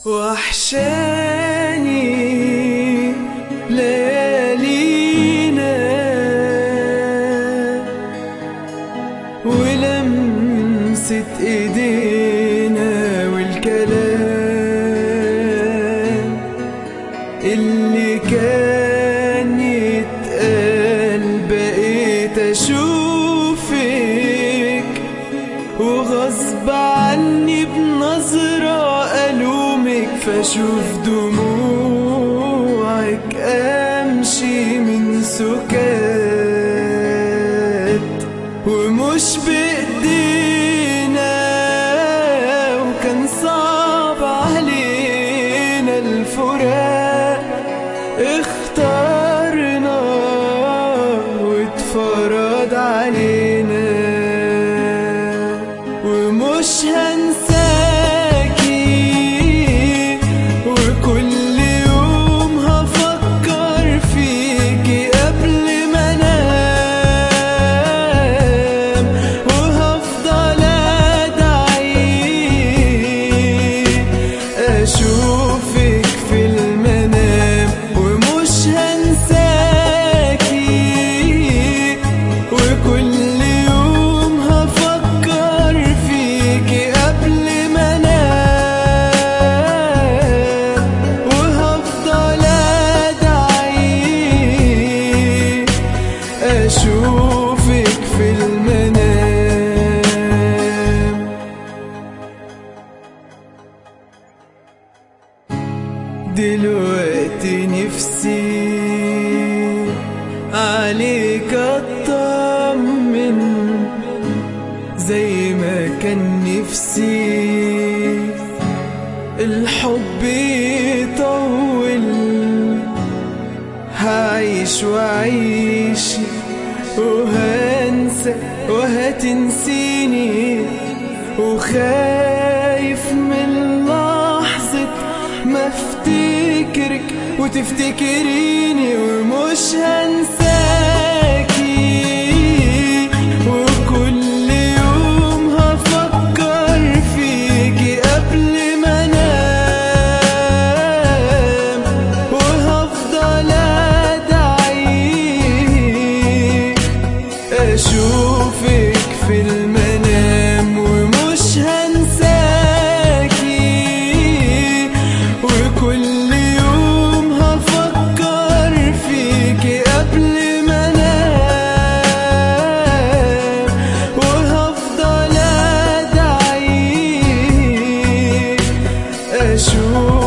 وحشاني ليالينا ولمسة ايدينا والكلام اللي كان يتقال بقيت اشوفك وغصب عني بنظرة ألومك فاشوف دموعك امشي من سكات ومش بايدينا وكان صعب علينا الفراق اخترنا واتفرض علينا ومش هنساكي وكل يوم هفكر فيكي قبل ما انام وهفضل ادعي اشوفك في المنام ومش هنساكي وكل يوم هفكر فيكي قبل ما انام وهفضل ادعي اشوفك في المنام دلوقتي نفسي عليك اطمن زي ما كان نفسي الحب يطول هعيش وعيش وهنسى وهتنسيني وخايف من لحظة ما افتكرك وتفتكريني ومش هنساكي وكل يوم هفكر فيكي قبل ما انام وهفضل ادعي اشوفك في المنام ومش هنساكي وكل يوم هفكر فيكي قبل ما انام وهفضل ادعي اشوف